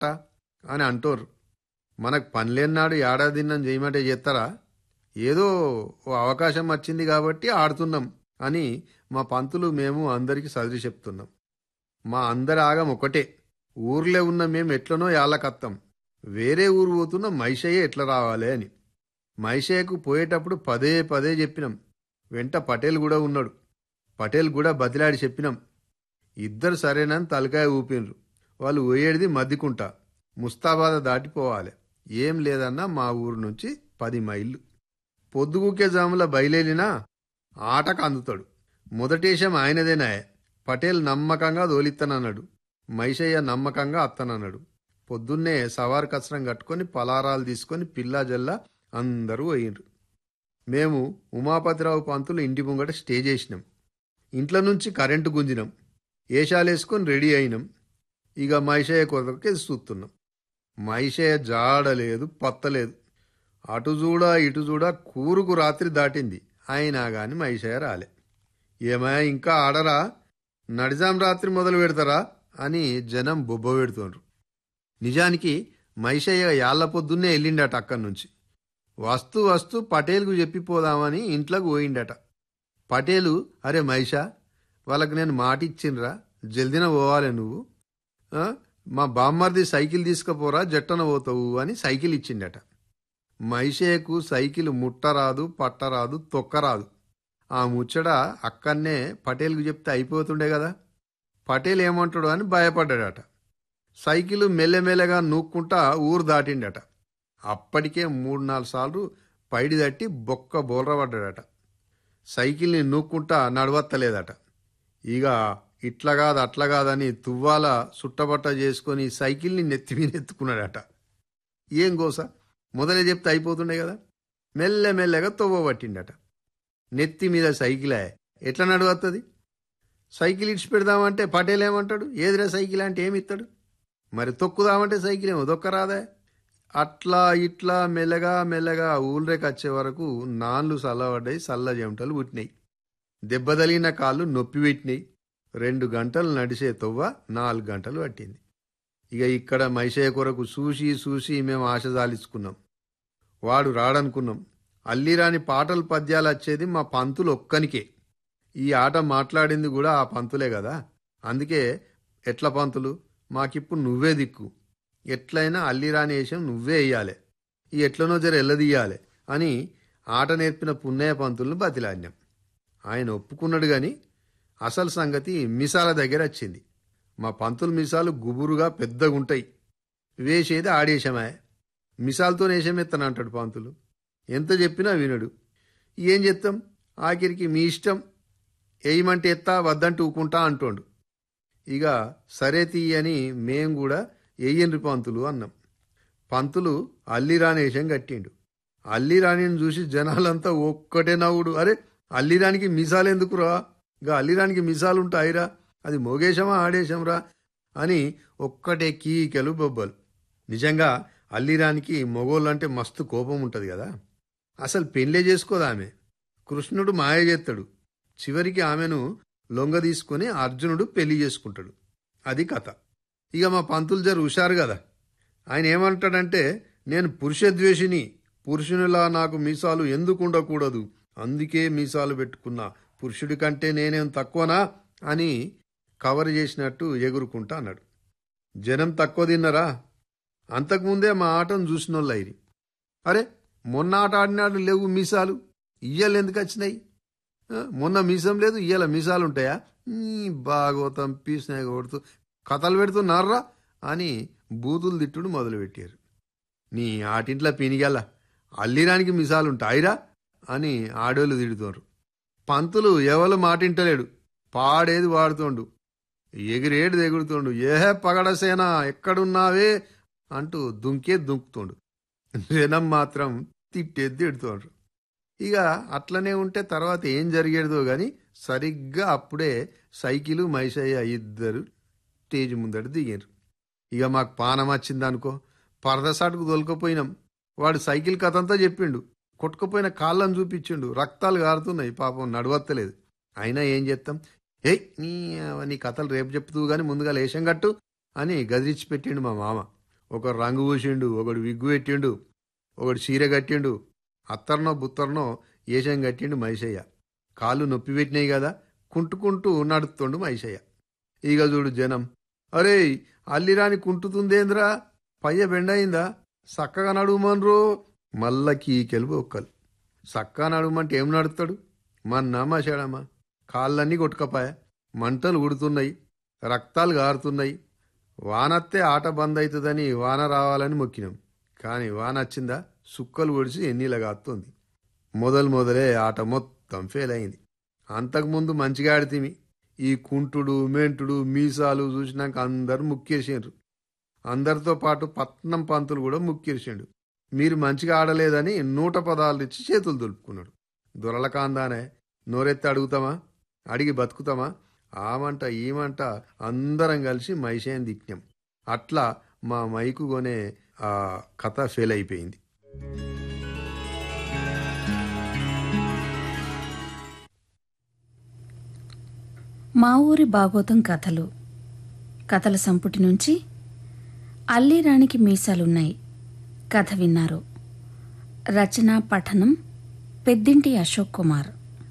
అట్ట అని అంటోరు మనకు పనిలేనాడు ఏడాదిన్నం చేయమంటే చేస్తారా ఏదో ఓ అవకాశం వచ్చింది కాబట్టి ఆడుతున్నాం అని మా పంతులు మేము అందరికీ సదిరి చెప్తున్నాం మా అందరి ఆగం ఒకటే ఊర్లో ఉన్న మేము ఎట్లనో యాళ్ళకత్తాం వేరే ఊరు పోతున్న మైషయ్య ఎట్లా రావాలి అని మైషయ్యకు పోయేటప్పుడు పదే పదే చెప్పినాం వెంట పటేల్ కూడా ఉన్నాడు పటేల్ కూడా బతిలాడి చెప్పినాం ఇద్దరు సరేనని తలకాయ ఊపినరు వాళ్ళు పోయేది మద్దికుంట ముస్తాబాద్ దాటిపోవాలి ఏం లేదన్నా మా ఊరు నుంచి పది మైళ్ళు పొద్దుగుకే జాముల బయలేలినా ఆటకు అందుతాడు మొదటేశం ఆయనదేనాయే పటేల్ నమ్మకంగా దోలిత్తనన్నాడు మైషయ్య నమ్మకంగా అత్తనన్నాడు పొద్దున్నే సవార్ కచరం కట్టుకొని పలారాలు తీసుకొని పిల్లా జల్లా అందరూ పోయిండ్రు మేము ఉమాపతిరావు పంతులు ఇంటి ముంగట స్టే చేసినాం ఇంట్లో నుంచి కరెంటు గుంజినాం ఏషాలేసుకొని రెడీ అయినాం ఇక మైషయ్య కొరకే చూస్తున్నాం మైషయ్య జాడలేదు పత్తలేదు అటు చూడా ఇటు చూడా కూరుకు రాత్రి దాటింది అయినా గాని మైషయ్య రాలే ఏమయ్య ఇంకా ఆడరా నడిజాం రాత్రి మొదలు పెడతారా అని జనం బొబ్బ పెడుతుండ్రు నిజానికి మైషయ్య యాళ్ల పొద్దున్నే వెళ్ళిండట అక్కడి నుంచి వస్తూ వస్తూ పటేల్కు చెప్పిపోదామని ఇంట్లోకి పోయిండట పటేలు అరే మైషా వాళ్ళకి నేను మాట ఇచ్చిండ్రా జల్దిన పోవాలి నువ్వు ఆ, మా బామ్మర్ది సైకిల్ తీసుకుపోరా జట్టన పోతావు అని సైకిల్ ఇచ్చిండట మైషేకు సైకిల్ ముట్టరాదు పట్టరాదు తొక్కరాదు ఆ ముచ్చట అక్కడనే పటేల్కు చెప్తే అయిపోతుండే కదా పటేల్ ఏమంటాడు అని భయపడ్డాడట సైకిల్ మెల్లమెల్లగా నూక్కుంటా ఊరు దాటిండట అప్పటికే మూడు నాలుగు సార్లు పైడి తట్టి బొక్క బోల్రపడ్డాడట సైకిల్ని నూక్కుంటా నడవత్తలేదట ఇక ఇట్లా కాదు అట్లా కాదని తువ్వాల సుట్టబట్ట చేసుకొని సైకిల్ని నెత్తి మీద ఎత్తుకున్నాడట ఏం గోస మొదలే చెప్తే అయిపోతుండే కదా మెల్లమెల్లగా తొవ్వ పట్టిండట నెత్తి మీద సైకిలే ఎట్లా నడవత్తది సైకిల్ ఇడిచి పెడదామంటే పటేల్ ఏమంటాడు ఏదిరా సైకిల్ అంటే ఏమి ఇస్తాడు మరి తొక్కుదామంటే సైకిల్ ఏమో దొక్కరాదే అట్లా ఇట్లా మెల్లగా మెల్లగా ఊళ్ళకి వచ్చే వరకు నాన్లు చల్లబడ్డాయి చల్ల చెమటలు పుట్టినాయి దెబ్బ తగిలిన కాళ్ళు నొప్పి పెట్టినాయి రెండు గంటలు నడిచే తొవ్వ నాలుగు గంటలు పట్టింది ఇక ఇక్కడ మైషయ్య కొరకు చూసి చూసి మేము ఆశ జాలించుకున్నాం వాడు రాడనుకున్నాం అల్లిరాని పాటలు పద్యాలు వచ్చేది మా పంతులు ఒక్కనికే ఈ ఆట మాట్లాడింది కూడా ఆ పంతులే కదా అందుకే ఎట్ల పంతులు మాకిప్పుడు నువ్వే దిక్కు ఎట్లయినా అల్లిరాని వేషం నువ్వే వేయాలి ఈ ఎట్లనో జర ఎల్లదీయాలి అని ఆట నేర్పిన పున్నయ్య పంతులను బతిలాడినాం ఆయన ఒప్పుకున్నాడు గాని అసలు సంగతి మిసాల దగ్గర వచ్చింది మా పంతులు మిసాలు గుబురుగా పెద్దగుంటాయి వేసేది ఆడేశమే మిసాలతో వేషమెత్తనంటాడు పంతులు ఎంత చెప్పినా వినడు ఏం చెప్తాం ఆఖరికి మీ ఇష్టం వేయమంటే ఎత్తా వద్దంటూ ఊకుంటా అంటోండు ఇక సరే తీయని మేం కూడా వెయ్యండ్రి పంతులు అన్నాం పంతులు అల్లిరాని వేషం కట్టిండు అల్లిరాణిని చూసి జనాలంతా ఒక్కటే నవ్వుడు అరే అల్లిరానికి మిసాలు ఎందుకురా గా అల్లిరానికి మిసాలు ఉంటాయిరా అది మోగేశమా ఆడేశంరా అని ఒక్కటే కీకెలు బొబ్బలు నిజంగా అల్లిరానికి మొగోళ్ళంటే మస్తు కోపం ఉంటుంది కదా అసలు పెళ్ళే చేసుకోదు ఆమె కృష్ణుడు మాయ చేస్తాడు చివరికి ఆమెను లొంగ తీసుకుని అర్జునుడు పెళ్లి చేసుకుంటాడు అది కథ ఇక మా పంతులు జర హుషారు కదా ఆయన ఏమంటాడంటే నేను పురుషద్వేషిని పురుషునిలా నాకు మీసాలు ఎందుకు ఉండకూడదు అందుకే మీసాలు పెట్టుకున్నా పురుషుడి కంటే నేనేం తక్కువనా అని కవర్ చేసినట్టు ఎగురుకుంటా అన్నాడు జనం తక్కువ తిన్నరా అంతకుముందే మా ఆటను చూసినోళ్ళైరి అరే మొన్న ఆట ఆడినాడు లేవు మీసాలు ఇయ్యాలు ఎందుకు వచ్చినాయి ఆ, మొన్న మీసం లేదు ఇయ్యాల మీసాలు ఉంటాయా ఈ భాగవతం పీసినాయి కొడుతూ కథలు పెడుతున్నారా అని బూతులు తిట్టుడు మొదలుపెట్టారు నీ ఆటింట్లో పీనిగల అల్లిరానికి మిసాలుంటాయిరా అని ఆడోళ్ళు తిడుతున్నారు పంతులు ఎవరు మాటింటలేడు పాడేది వాడుతోండు ఎగిరేడు ఎగురుతోండు ఏహే పగడసేన ఎక్కడున్నావే అంటూ దుంకే దుంకుతోండు జనం మాత్రం తిట్టేది తిడుతోండ్రు ఇక అట్లనే ఉంటే తర్వాత ఏం జరిగేదో గాని సరిగ్గా అప్పుడే సైకిలు మైసయ్య ఇద్దరు స్టేజ్ ముందట దిగారు ఇక మాకు పానం వచ్చిందనుకో పరదసాటుకు తొలకపోయినాం వాడు సైకిల్ కథంతా చెప్పిండు కొట్టుకుపోయిన కాళ్ళని చూపించిండు రక్తాలు గారుతున్నాయి పాపం నడవత్తలేదు అయినా ఏం చేస్తాం ఏయ్ నీ నీ కథలు రేపు చెప్తూ గాని ముందుగా లేశం కట్టు అని గదిరిచ్చి పెట్టిండు మా మామ ఒకడు రంగు పూసిండు ఒకడు విగ్గు పెట్టిండు ఒకడు చీర కట్టిండు అత్తర్నో బుత్తర్నో ఏషం కట్టిండు మైసయ్య కాళ్ళు నొప్పి పెట్టినాయి కదా కుంటుకుంటూ నడుతుండు మైసయ్య ఇక చూడు జనం అరే అల్లిరాని కుంటుతుందేంద్రా పయ్య బెండయిందా సక్కగా నడుమన్రు మల్ల కీకెలుపు ఒక్కలు సక్కా నడుమంటే ఏం నడుస్తాడు మన్నామా చెడమా కాళ్ళన్నీ కొట్టుకపాయ మంటలు ఉడుతున్నాయి రక్తాలు గారుతున్నాయి వానత్తే ఆట బంద్ అవుతుందని వాన రావాలని మొక్కినాం కానీ వాన వచ్చిందా సుక్కలు ఒడిచి ఎన్నీల కాస్తుంది మొదలు మొదలే ఆట మొత్తం ఫెయిల్ అయింది అంతకుముందు మంచిగా ఆడితిమి ఈ కుంటుడు మెంటుడు మీసాలు చూసినాక అందరు ముక్కేసిండ్రు అందరితో పాటు పట్నం పంతులు కూడా ముక్కేసిండు మీరు మంచిగా ఆడలేదని నూట పదాలు ఇచ్చి చేతులు దులుపుకున్నాడు దొరలకాందానే నోరెత్తి అడుగుతామా అడిగి బతుకుతామా ఆమంట ఈమంట అందరం కలిసి మైషేని దిక్నాం అట్లా మా మైకు కొనే ఆ కథ ఫెయిల్ అయిపోయింది మా ఊరి భాగోతం కథలు కథల సంపుటి నుంచి అల్లిరానికి మీసాలున్నాయి కథ విన్నారు రచన పఠనం పెద్దింటి అశోక్ కుమార్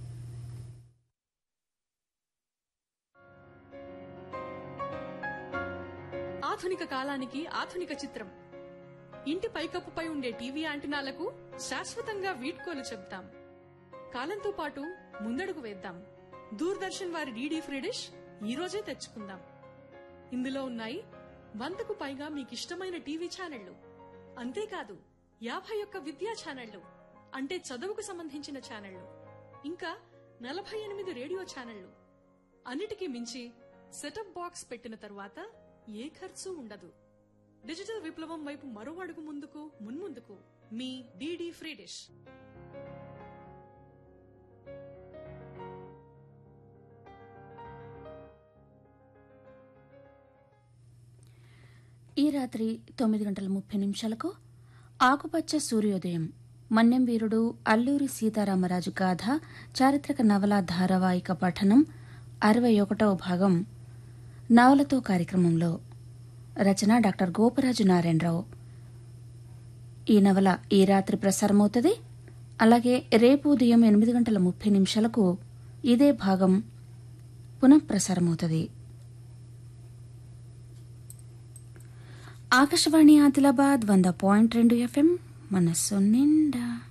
ఆధునిక కాలానికి ఆధునిక చిత్రం ఇంటి పైకప్పుపై ఉండే టీవీ యాంటెనాలకు శాశ్వతంగా వీడ్కోలు చెప్తాం కాలంతో పాటు ముందడుగు వేద్దాం దూరదర్శన్ వారి డీడీ ఫ్రీ డిష్ ఈ రోజే తెచ్చుకుందాం ఇందులో ఉన్నాయి వందకు పైగా మీకిష్టమైన టీవీ ఛానళ్లు అంతేకాదు యాభై ఒక్క విద్యా ఛానళ్లు అంటే చదువుకు సంబంధించిన ఛానళ్లు ఇంకా నలభై ఎనిమిది రేడియో ఛానళ్లు అన్నిటికీ మించి సెటప్ బాక్స్ పెట్టిన తరువాత ఏ ఖర్చు ఉండదు డిజిటల్ విప్లవం వైపు మరో అడుగు ముందుకు మున్ముందుకు మీ డీడీ ఫ్రీ డిష్ ఈ రాత్రి తొమ్మిది గంటల ముప్పై నిమిషాలకు ఆకుపచ్చ సూర్యోదయం మన్యం వీరుడు అల్లూరి సీతారామరాజు గాథ చారిత్రక నవల ధారావాహిక పఠనం అరవై ఒకటవ భాగం నవలతో కార్యక్రమంలో రచన డాక్టర్ గోపరాజు నారాయణరావు ఈ నవల ఈ రాత్రి ప్రసారమవుతుంది అలాగే రేపు ఉదయం ఎనిమిది గంటల ముప్పై నిమిషాలకు ఇదే భాగం పునఃప్రసారమవుతుంది ఆకాశవాణి ఆదిలాబాద్ వంద పాయింట్ రెండు ఎఫ్ఎం మనస్సు నిండా